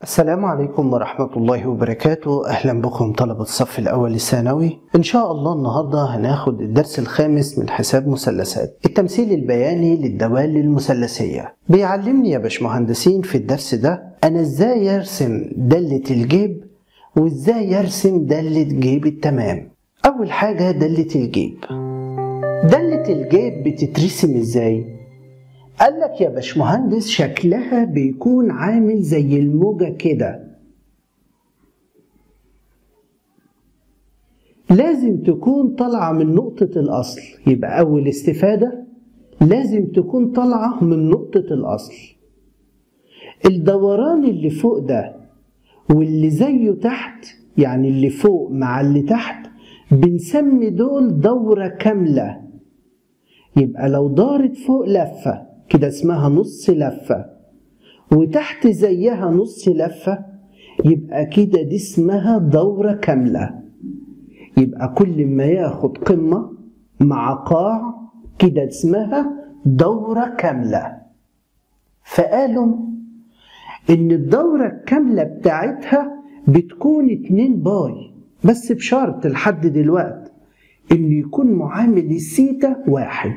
السلام عليكم ورحمة الله وبركاته أهلا بكم طلبة الصف الأول الثانوي إن شاء الله النهاردة هناخد الدرس الخامس من حساب مثلثات التمثيل البياني للدوال المثلثية بيعلمني يا باشمهندسين في الدرس ده أنا إزاي أرسم دالة الجيب وإزاي أرسم دالة جيب التمام أول حاجة دالة الجيب دالة الجيب بتترسم إزاي؟ قال لك يا باشمهندس شكلها بيكون عامل زي الموجة كده لازم تكون طالعة من نقطة الأصل يبقى أول استفادة لازم تكون طالعة من نقطة الأصل الدوران اللي فوق ده واللي زيه تحت يعني اللي فوق مع اللي تحت بنسمي دول دورة كاملة يبقى لو دارت فوق لفة كده اسمها نص لفة وتحت زيها نص لفة يبقى كده دي اسمها دورة كاملة يبقى كل ما ياخد قمة مع قاع كده اسمها دورة كاملة فقالوا إن الدورة الكاملة بتاعتها بتكون اتنين باي بس بشرط لحد دلوقتي إن يكون معامل السيتا واحد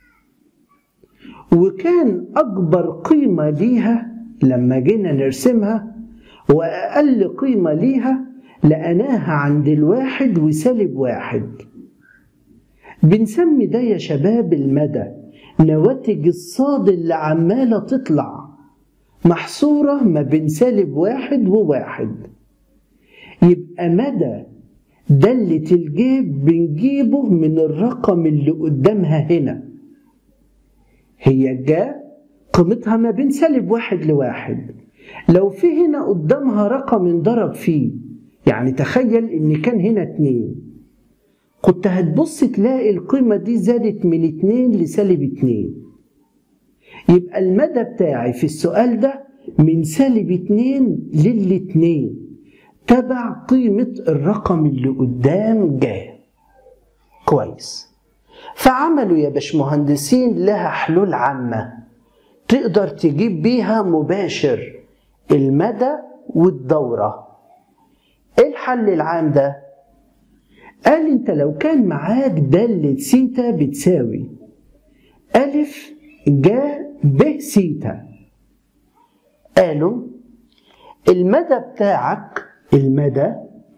وكان أكبر قيمة ليها لما جينا نرسمها وأقل قيمة ليها لقيناها عند الواحد وسالب واحد بنسمي ده يا شباب المدى نواتج الصاد اللي عمالة تطلع محصورة ما بين سالب واحد وواحد يبقى مدى دالة الجيب بنجيبه من الرقم اللي قدامها هنا هي جاء قيمتها ما بين سالب واحد لواحد لو في هنا قدامها رقم انضرب فيه يعني تخيل ان كان هنا اتنين كنت هتبص تلاقي القيمة دي زادت من اتنين لسالب اتنين يبقى المدى بتاعي في السؤال ده من سالب اتنين للاتنين تبع قيمة الرقم اللي قدام جاء كويس فعملوا يا باشمهندسين لها حلول عامة تقدر تجيب بيها مباشر المدى والدورة ايه الحل العام ده؟ قال انت لو كان معاك دالة سيتا بتساوي ألف جا ب سيتا قالوا المدى بتاعك المدى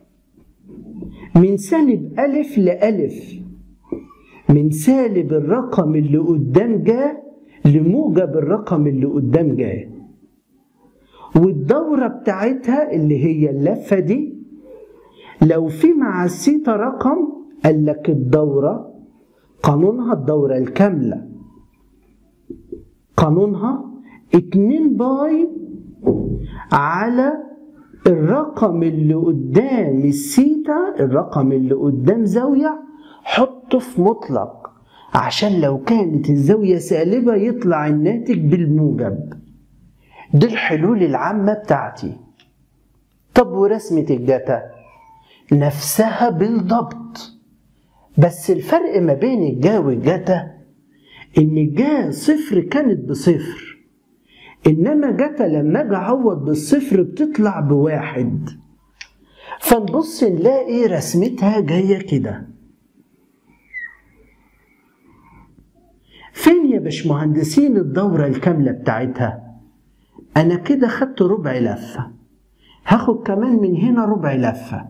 من سالب ألف لألف من سالب الرقم اللي قدام جا لموجب الرقم اللي قدام جا والدورة بتاعتها اللي هي اللفة دي لو في مع السيتا رقم قال لك الدورة قانونها الدورة الكاملة قانونها 2 باي على الرقم اللي قدام السيتا الرقم اللي قدام زاوية حطه في مطلق عشان لو كانت الزاوية سالبة يطلع الناتج بالموجب دي الحلول العامة بتاعتي طب ورسمة الجتا نفسها بالضبط بس الفرق ما بين الجا والجتا ان الجا صفر كانت بصفر انما جتا لما اجي اعوض بالصفر بتطلع بواحد فنبص نلاقي رسمتها جايه كده فين يا باشمهندسين الدورة الكاملة بتاعتها؟ أنا كده خدت ربع لفة هاخد كمان من هنا ربع لفة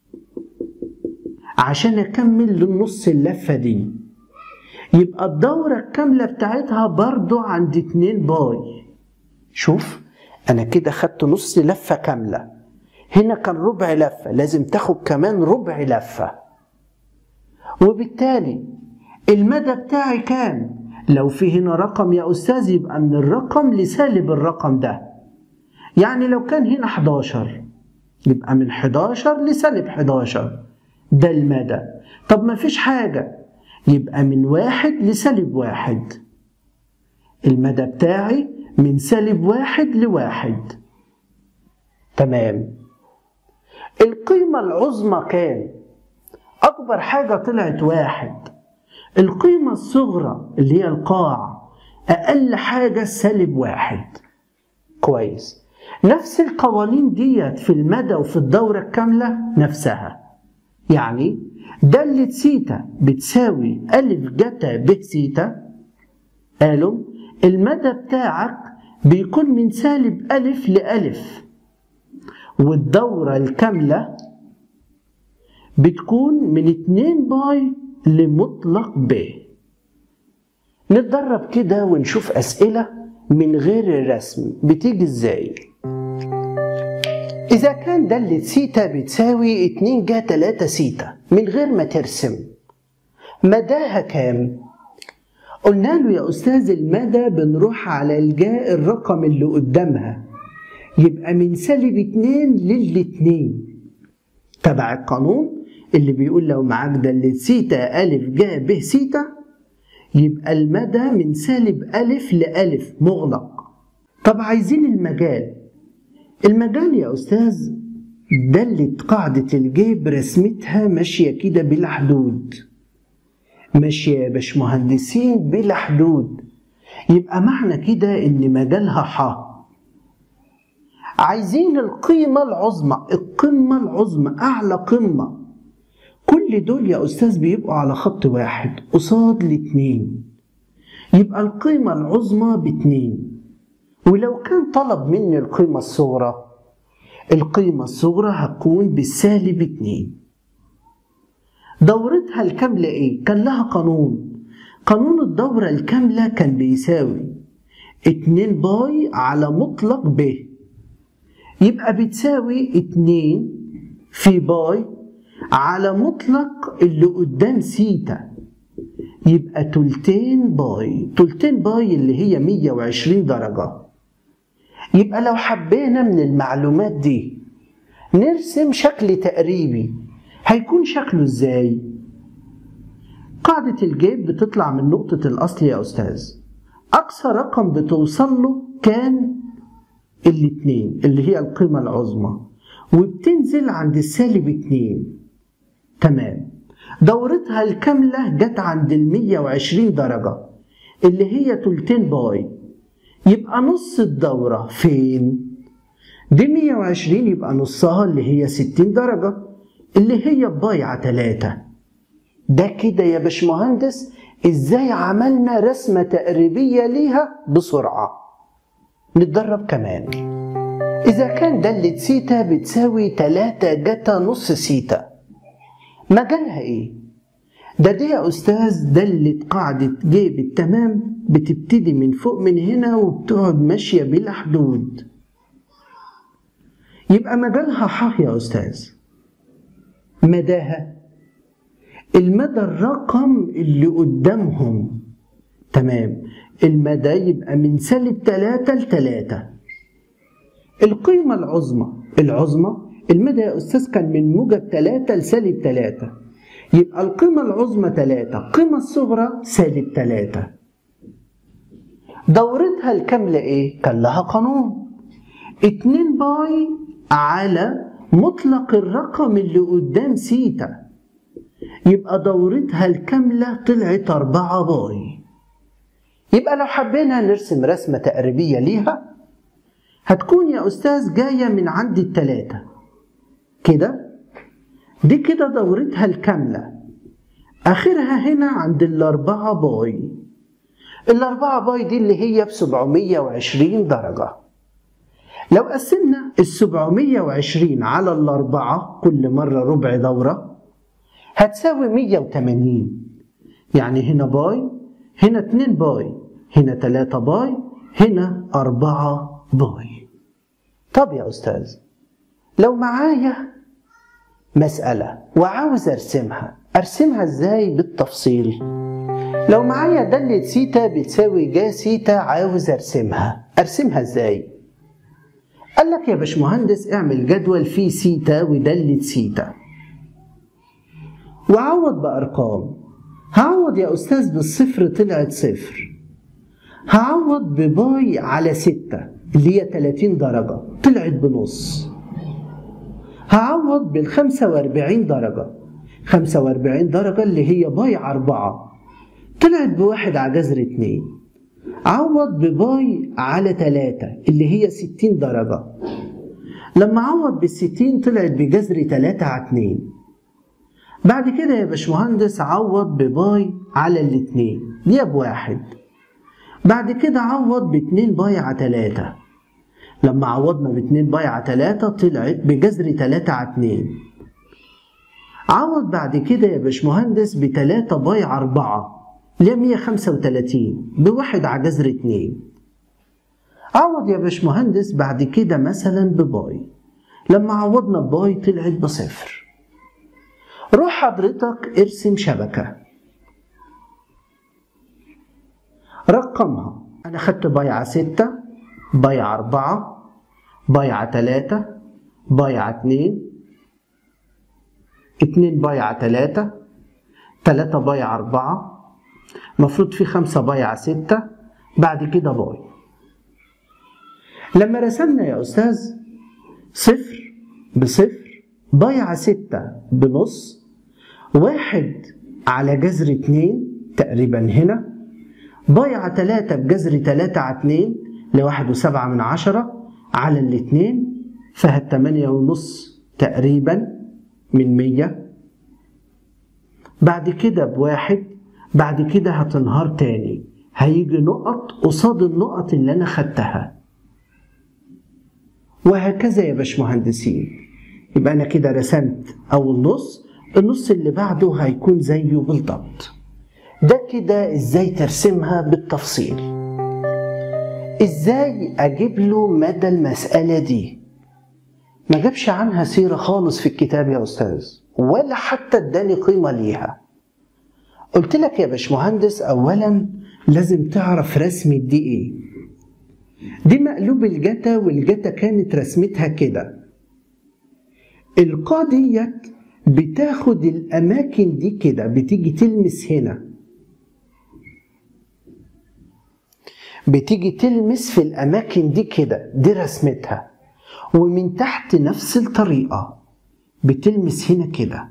عشان أكمل للنص اللفة دي يبقى الدورة الكاملة بتاعتها برضو عند اتنين باي شوف أنا كده خدت نص لفة كاملة هنا كان ربع لفة لازم تاخد كمان ربع لفة وبالتالي المدى بتاعي كام؟ لو في هنا رقم يا أستاذ يبقى من الرقم لسالب الرقم ده يعني لو كان هنا 11 يبقى من 11 لسالب 11 ده المدى طب ما فيش حاجة يبقى من واحد لسالب واحد المدى بتاعي من سالب واحد لواحد تمام القيمة العظمى كام؟ أكبر حاجة طلعت واحد القيمة الصغرى اللي هي القاع أقل حاجة سالب واحد كويس نفس القوانين ديت في المدى وفي الدورة الكاملة نفسها يعني دالة سيتا بتساوي ألف جتا ب سيتا قالوا المدى بتاعك بيكون من سالب ألف لألف والدورة الكاملة بتكون من 2 باي لمطلق ب نتدرب كده ونشوف أسئلة من غير الرسم بتيجي ازاي إذا كان دالة سيتا بتساوي 2 جا 3 سيتا من غير ما ترسم مداها كام؟ قلنا له يا أستاذ المدى بنروح على الجاء الرقم اللي قدامها يبقى من سالب 2 للاتنين تبع القانون اللي بيقول لو معاك دالة سيتا ألف جا ب سيتا يبقى المدى من سالب ألف لألف مغلق طب عايزين المجال المجال يا أستاذ دلة قاعدة الجيب رسمتها ماشية كده بلا حدود ماشية يا باشمهندسين بلا حدود يبقى معنى كده إن مجالها ح عايزين القيمة العظمى القمة العظمى أعلى قمة كل دول يا أستاذ بيبقوا على خط واحد قصاد الاتنين يبقى القيمة العظمى باتنين ولو كان طلب مني القيمة الصغرى القيمة الصغرى هتكون بالسالب اتنين دورتها الكاملة ايه؟ كان لها قانون قانون الدورة الكاملة كان بيساوي اتنين باي على مطلق ب يبقى بتساوي اتنين في باي على مطلق اللي قدام سيتا يبقى تلتين باي تلتين باي اللي هي 120 درجة يبقى لو حبينا من المعلومات دي نرسم شكل تقريبي هيكون شكله ازاي قاعدة الجيب بتطلع من نقطة الأصل يا أستاذ أقصى رقم بتوصل له كان الاتنين اللي هي القيمة العظمى وبتنزل عند السالب اتنين تمام دورتها الكاملة جت عند المية وعشرين درجة اللي هي تلتين باي يبقى نص الدورة فين؟ دي 120 يبقى نصها اللي هي 60 درجة اللي هي باي على 3 ده كده يا باشمهندس ازاي عملنا رسمة تقريبية ليها بسرعة نتدرب كمان إذا كان دالة سيتا بتساوي 3 جتا نص سيتا مجالها إيه؟ ده دي يا أستاذ دالة قاعدة جيب التمام بتبتدي من فوق من هنا وبتقعد ماشية بلا حدود يبقى مجالها ح يا أستاذ مداها المدى الرقم اللي قدامهم تمام المدى يبقى من سالب 3 ل 3 القيمة العظمى العظمى المدى يا أستاذ كان من موجب 3 لسالب 3 يبقى القيمة العظمى 3 القيمة الصغرى سالب 3 دورتها الكاملة إيه؟ كان لها قانون 2 باي على مطلق الرقم اللي قدام سيتا يبقى دورتها الكاملة طلعت 4 باي يبقى لو حبينا نرسم رسمة تقريبية ليها هتكون يا أستاذ جاية من عند التلاتة كده دي كده دورتها الكاملة آخرها هنا عند الأربعة باي الأربعة باي دي اللي هي بسبعمية وعشرين درجة لو قسمنا السبعمية وعشرين على الأربعة كل مرة ربع دورة هتساوي مية وتمانين يعني هنا باي هنا اتنين باي هنا تلاتة باي هنا أربعة باي طب يا أستاذ لو معايا مسألة وعاوز أرسمها أرسمها إزاي بالتفصيل لو معايا دالة سيتا بتساوي جا سيتا عاوز أرسمها أرسمها إزاي قال لك يا باشمهندس اعمل جدول فيه سيتا ودالة سيتا وعوض بأرقام هعوض يا أستاذ بالصفر طلعت صفر هعوض بباي على ستة اللي هي 30 درجة طلعت بنص هعوض بالخمسة واربعين درجة خمسة واربعين درجة اللي هي باي أربعة طلعت بواحد على جذر اتنين عوض بباي على 3 اللي هي 60 درجة لما عوض بالستين طلعت بجذر 3 على 2 بعد كده يا باشمهندس عوض بباي على الاتنين دي بواحد بعد كده عوض باتنين باي على 3 لما عوضنا باتنين باي على 3 طلعت بجذر 3 على 2 عوض بعد كده يا باشمهندس بتلاتة باي على 4 اللي هي 135 بواحد على جذر 2 عوض يا باشمهندس بعد كده مثلا بباي لما عوضنا بباي طلعت بصفر روح حضرتك ارسم شبكة رقمها أنا خدت باي على ستة باي على أربعة باي على تلاتة باي على اتنين اتنين باي على تلاتة تلاتة باي على أربعة مفروض في خمسة باي على ستة بعد كده باي لما رسمنا يا أستاذ صفر بصفر باي على ستة بنص واحد على جذر اتنين تقريبا هنا باي على تلاتة بجذر تلاتة على اتنين لواحد وسبعة من عشرة على الاتنين فهت تمانية ونص تقريبا من مية بعد كده بواحد بعد كده هتنهار تاني هيجي نقط قصاد النقط اللي انا خدتها وهكذا يا باشمهندسين يبقى انا كده رسمت اول نص النص اللي بعده هيكون زيه بالضبط ده كده ازاي ترسمها بالتفصيل ازاي اجيب له مدى المسألة دي ما جابش عنها سيرة خالص في الكتاب يا استاذ ولا حتى اداني قيمة ليها قلت لك يا باشمهندس اولا لازم تعرف رسمة دي ايه دي مقلوب الجتا والجتا كانت رسمتها كده القا ديت بتاخد الاماكن دي كده بتيجي تلمس هنا بتيجي تلمس في الاماكن دي كده دي رسمتها ومن تحت نفس الطريقه بتلمس هنا كده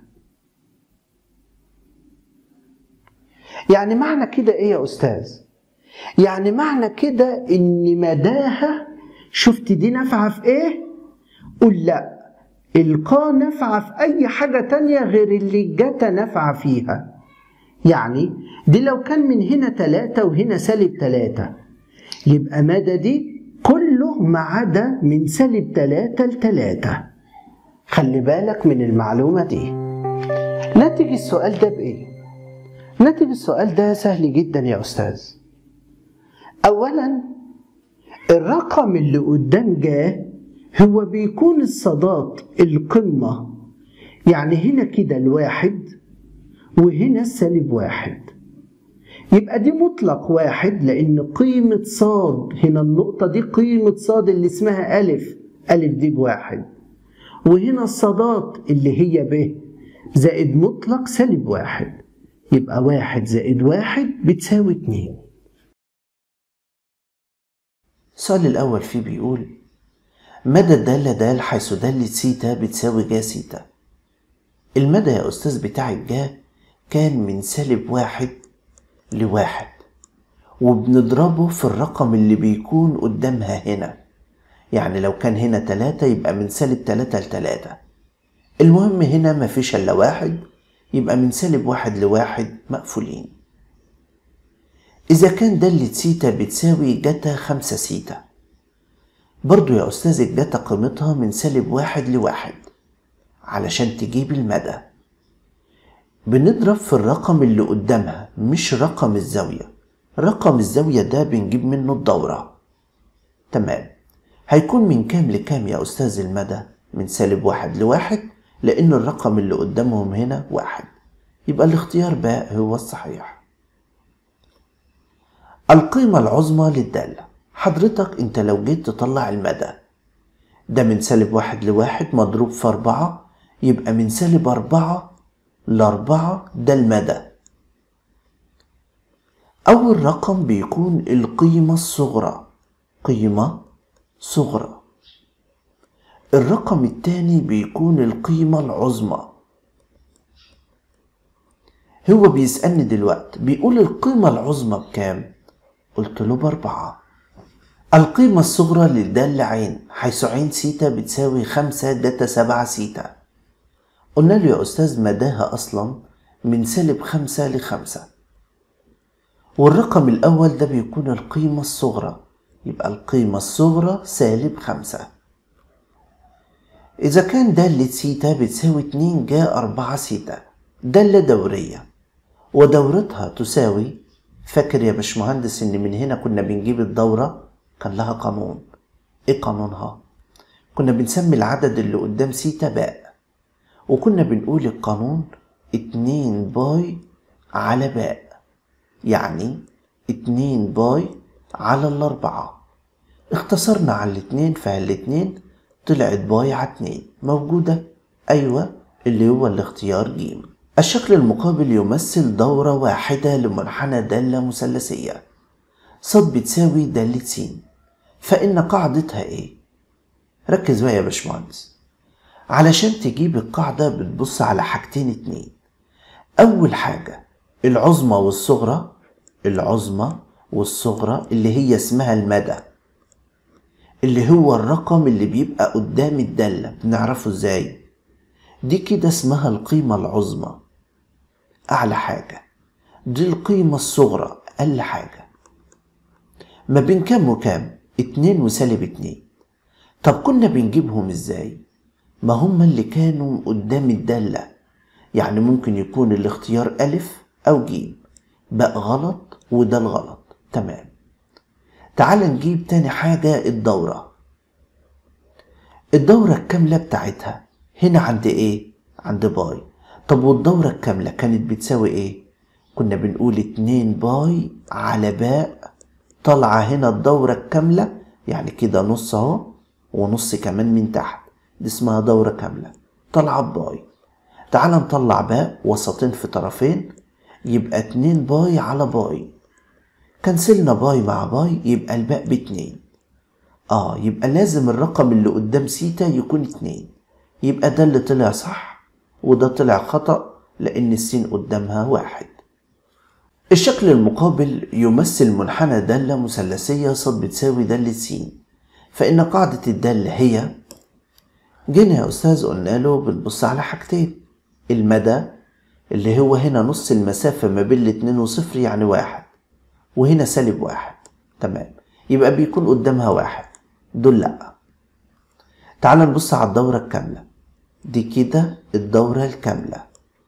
يعني معنى كده ايه يا استاذ يعني معنى كده ان مداها شفت دي نافعه في ايه قول لا القا نافعه في اي حاجه تانية غير اللي جتا نافعه فيها يعني دي لو كان من هنا تلاتة وهنا سالب تلاتة يبقى مدى دي كله ما عدا من سالب تلاتة لتلاتة خلي بالك من المعلومة دي ناتج السؤال ده بإيه؟ ناتج السؤال ده سهل جدا يا أستاذ أولا الرقم اللي قدام جاه هو بيكون الصادات القمة يعني هنا كده الواحد وهنا السالب واحد يبقى دي مطلق واحد لأن قيمة صاد هنا النقطة دي قيمة صاد اللي اسمها ألف ألف دي بواحد وهنا الصادات اللي هي ب زائد مطلق سالب واحد يبقى واحد زائد واحد بتساوي اتنين السؤال الأول فيه بيقول مدى الدالة دال حيث دالة سيتا بتساوي جا سيتا المدى يا أستاذ بتاع الجا كان من سالب واحد لواحد وبنضربه في الرقم اللي بيكون قدامها هنا يعني لو كان هنا تلاتة يبقى من سالب تلاتة لتلاتة المهم هنا مفيش إلا واحد يبقى من سالب واحد لواحد مقفولين إذا كان دالة سيتا بتساوي جتا خمسة سيتا برضو يا أستاذ الجتا قيمتها من سالب واحد لواحد علشان تجيب المدى بنضرب في الرقم اللي قدامها مش رقم الزاوية رقم الزاوية ده بنجيب منه الدورة تمام هيكون من كام لكام يا أستاذ المدى من سالب واحد لواحد لأن الرقم اللي قدامهم هنا واحد يبقى الاختيار باء هو الصحيح القيمة العظمى للدالة حضرتك انت لو جيت تطلع المدى ده من سالب واحد لواحد مضروب في أربعة يبقى من سالب أربعة لأربعة ده المدى أول رقم بيكون القيمة الصغرى قيمة صغرى الرقم التاني بيكون القيمة العظمى هو بيسألني دلوقتي بيقول القيمة العظمى بكام قلت له بأربعة القيمة الصغرى للدالة عين حيث عين سيتا بتساوي خمسة جتا سبعة سيتا قلنا له يا أستاذ مداها أصلا من سالب خمسة لخمسة والرقم الأول ده بيكون القيمة الصغرى يبقى القيمة الصغرى سالب خمسة إذا كان دالة سيتا بتساوي اتنين جا أربعة سيتا دالة دورية ودورتها تساوي فاكر يا باشمهندس إن من هنا كنا بنجيب الدورة كان لها قانون إيه قانونها؟ كنا بنسمي العدد اللي قدام سيتا باء وكنا بنقول القانون اتنين باي على باء يعني اتنين باي على الأربعة اختصرنا على الاتنين فالاتنين طلعت باي على اتنين موجودة أيوة اللي هو الاختيار جيم الشكل المقابل يمثل دورة واحدة لمنحنى دالة مثلثية صاد بتساوي دالة س فإن قاعدتها إيه؟ ركز بقى يا باشمهندس علشان تجيب القاعدة بتبص على حاجتين اتنين أول حاجة العظمى والصغرى العظمى والصغرى اللي هي اسمها المدى اللي هو الرقم اللي بيبقى قدام الدالة بنعرفه ازاي دي كده اسمها القيمة العظمى أعلى حاجة دي القيمة الصغرى أقل حاجة ما بين كام وكام اتنين وسالب اتنين طب كنا بنجيبهم ازاي ما هم اللي كانوا قدام الدالة يعني ممكن يكون الاختيار ألف أو جيم بقى غلط وده الغلط تمام تعال نجيب تاني حاجة الدورة الدورة الكاملة بتاعتها هنا عند ايه عند باي طب والدورة الكاملة كانت بتساوي ايه كنا بنقول اتنين باي على باء طالعة هنا الدورة الكاملة يعني كده نص اهو ونص كمان من تحت دي اسمها دورة كاملة طالعة باي تعال نطلع باء وسطين في طرفين يبقى اتنين باي على باي كنسلنا باي مع باي يبقى الباء باتنين اه يبقى لازم الرقم اللي قدام سيتا يكون اتنين يبقى ده اللي طلع صح وده طلع خطأ لأن السين قدامها واحد الشكل المقابل يمثل منحنى دالة مثلثية صاد بتساوي دالة س فإن قاعدة الدالة هي جينا يا أستاذ قلنا له بنبص على حاجتين المدى اللي هو هنا نص المسافة ما بين الاتنين وصفر يعني واحد وهنا سالب واحد تمام يبقى بيكون قدامها واحد دول لأ تعال نبص على الدورة الكاملة دي كده الدورة الكاملة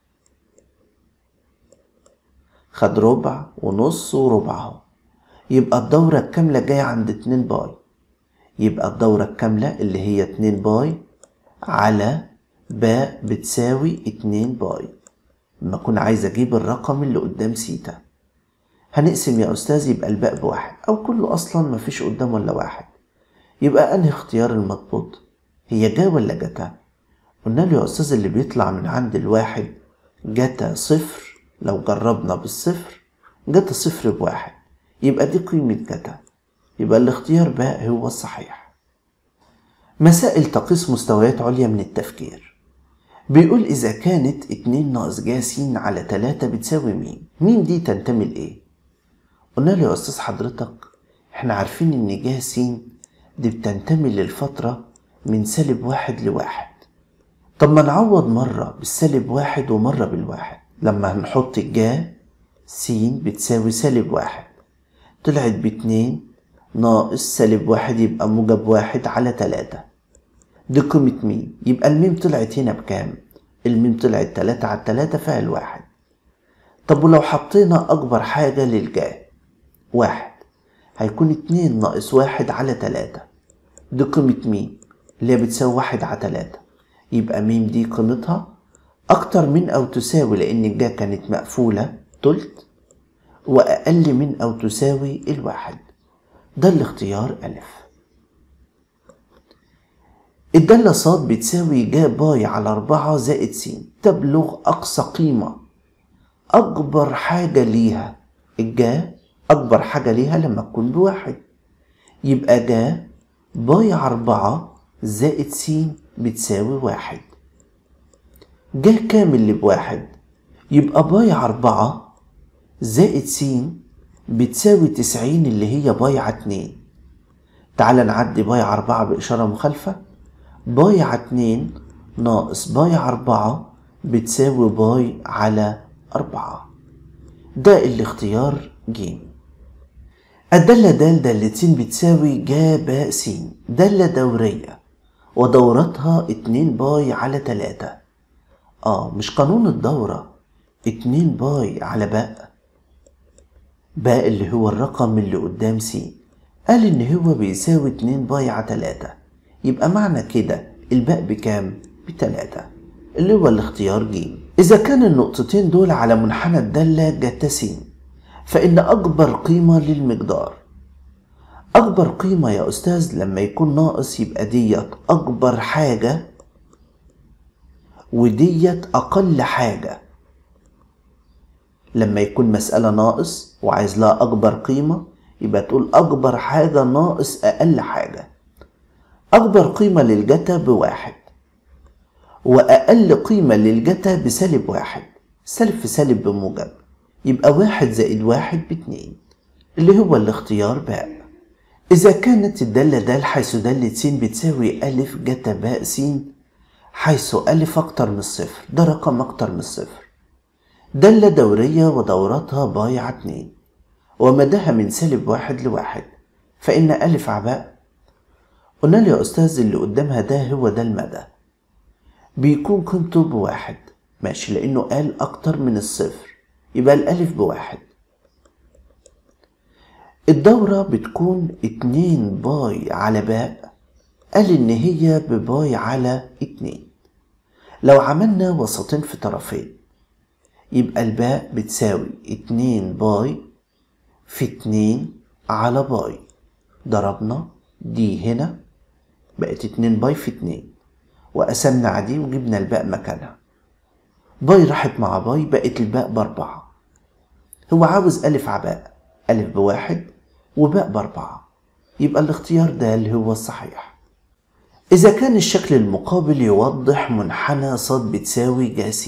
خد ربع ونص وربع اهو يبقى الدورة الكاملة جاية عند اتنين باي يبقى الدورة الكاملة اللي هي اتنين باي على باء بتساوي اتنين باي لما أكون عايز أجيب الرقم اللي قدام سيتا هنقسم يا أستاذ يبقى الباء بواحد أو كله أصلا مفيش قدام ولا واحد يبقى أنهي اختيار المضبوط هي جا ولا جتا قلنا له يا أستاذ اللي بيطلع من عند الواحد جتا صفر لو جربنا بالصفر جتا صفر بواحد يبقى دي قيمة جتا يبقى الاختيار باء هو الصحيح مسائل تقيس مستويات عليا من التفكير بيقول إذا كانت اتنين ناقص جا س على تلاتة بتساوي مين مين دي تنتمي لإيه قلنا له يا أستاذ حضرتك احنا عارفين إن جا س دي بتنتمي للفترة من سالب واحد لواحد طب ما نعوض مرة بالسالب واحد ومرة بالواحد لما هنحط الجا س بتساوي سالب واحد طلعت باتنين ناقص سالب واحد يبقى موجب واحد على تلاتة دي قيمة مين يبقى الميم طلعت هنا بكام الميم طلعت تلاتة على تلاتة فيها الواحد طب ولو حطينا أكبر حاجة للجا واحد هيكون اتنين ناقص واحد على تلاتة دي قيمة مين اللي هي بتساوي واحد على تلاتة يبقى ميم دي قيمتها أكتر من أو تساوي لأن الجا كانت مقفولة تلت وأقل من أو تساوي الواحد ده الاختيار ألف الدالة صاد بتساوي جا باي على أربعة زائد س تبلغ أقصى قيمة أكبر حاجة ليها الجا أكبر حاجة ليها لما تكون بواحد يبقى جا باي على أربعة زائد س بتساوي واحد جا كام اللي بواحد يبقى باي على أربعة زائد س بتساوي تسعين اللي هي باي على اتنين تعال نعدي باي على أربعة بإشارة مخالفة باي على اتنين ناقص باي على أربعة بتساوي باي على أربعة ده الاختيار ج الدالة د دالة س بتساوي ج ب س دالة دورية ودورتها اتنين باي على تلاتة اه مش قانون الدورة اتنين باي على باء باء اللي هو الرقم اللي قدام س قال ان هو بيساوي اتنين باي على تلاتة يبقى معنى كده الباء بكام بتلاتة اللي هو الاختيار ج إذا كان النقطتين دول على منحنى الدالة جتا س فإن أكبر قيمة للمقدار أكبر قيمة يا أستاذ لما يكون ناقص يبقى ديت أكبر حاجة وديت أقل حاجة لما يكون مسألة ناقص وعايز لها أكبر قيمة يبقى تقول أكبر حاجة ناقص أقل حاجة أكبر قيمة للجتا بواحد وأقل قيمة للجتا بسالب واحد سالب في سالب بموجب يبقى واحد زائد واحد باتنين اللي هو الاختيار باء إذا كانت الدالة د حيث دالة س بتساوي ألف جتا باء س حيث ألف أكتر من الصفر ده رقم أكتر من الصفر دالة دورية ودورتها باي على اتنين ومداها من سالب واحد لواحد فإن ألف عباء قلنا له يا أستاذ اللي قدامها ده هو ده المدى بيكون قيمته بواحد ماشي لأنه قال أكتر من الصفر يبقى الألف بواحد الدورة بتكون اتنين باي على باء قال إن هي بباي على اتنين لو عملنا وسطين في طرفين يبقى الباء بتساوي اتنين باي في اتنين على باي ضربنا دي هنا بقت اتنين باي في اتنين وقسمنا عدي وجبنا الباء مكانها باي راحت مع باي بقت الباء بأربعة هو عاوز ألف عباء ألف بواحد وباء بأربعة يبقى الاختيار ده اللي هو الصحيح إذا كان الشكل المقابل يوضح منحنى ص بتساوي ج س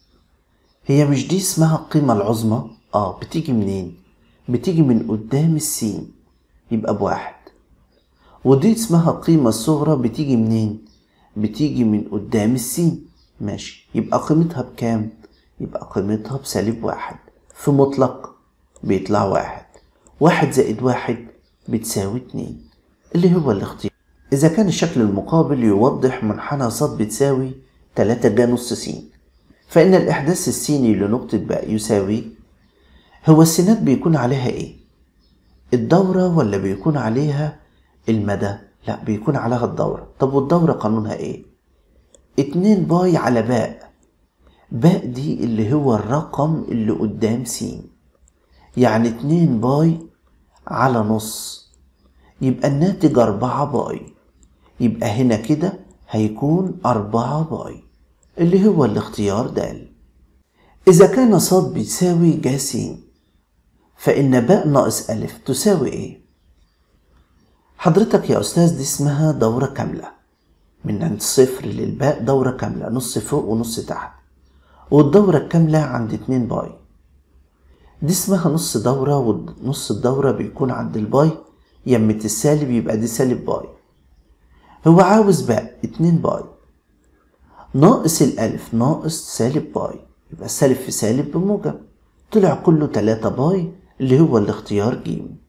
هي مش دي اسمها القيمة العظمى؟ آه بتيجي منين؟ بتيجي من قدام السين يبقى بواحد ودي اسمها القيمة الصغرى بتيجي منين؟ بتيجي من قدام السين ماشي يبقى قيمتها بكام؟ يبقى قيمتها بسالب واحد في مطلق بيطلع واحد واحد زائد واحد بتساوي اتنين اللي هو الاختيار إذا كان الشكل المقابل يوضح منحنى ص بتساوي تلاتة جا نص س فإن الإحداث السيني لنقطة باء يساوي هو السينات بيكون عليها إيه؟ الدورة ولا بيكون عليها المدى؟ لا بيكون عليها الدورة طب والدورة قانونها إيه؟ اتنين باي على باء باء دي اللي هو الرقم اللي قدام س يعني اتنين باي على نص يبقى الناتج أربعة باي يبقى هنا كده هيكون أربعة باي اللي هو الاختيار د إذا كان ص بيساوي ج س فإن باء ناقص ألف تساوي إيه؟ حضرتك يا أستاذ دي اسمها دورة كاملة من عند صفر للباء دورة كاملة نص فوق ونص تحت والدورة الكاملة عند اتنين باي دي اسمها نص دورة ونص الدورة بيكون عند الباي يمة السالب يبقى دي سالب باي هو عاوز باء اتنين باي ناقص الألف ناقص سالب باي يبقى سالب في سالب بموجب طلع كله تلاتة باي اللي هو الاختيار ج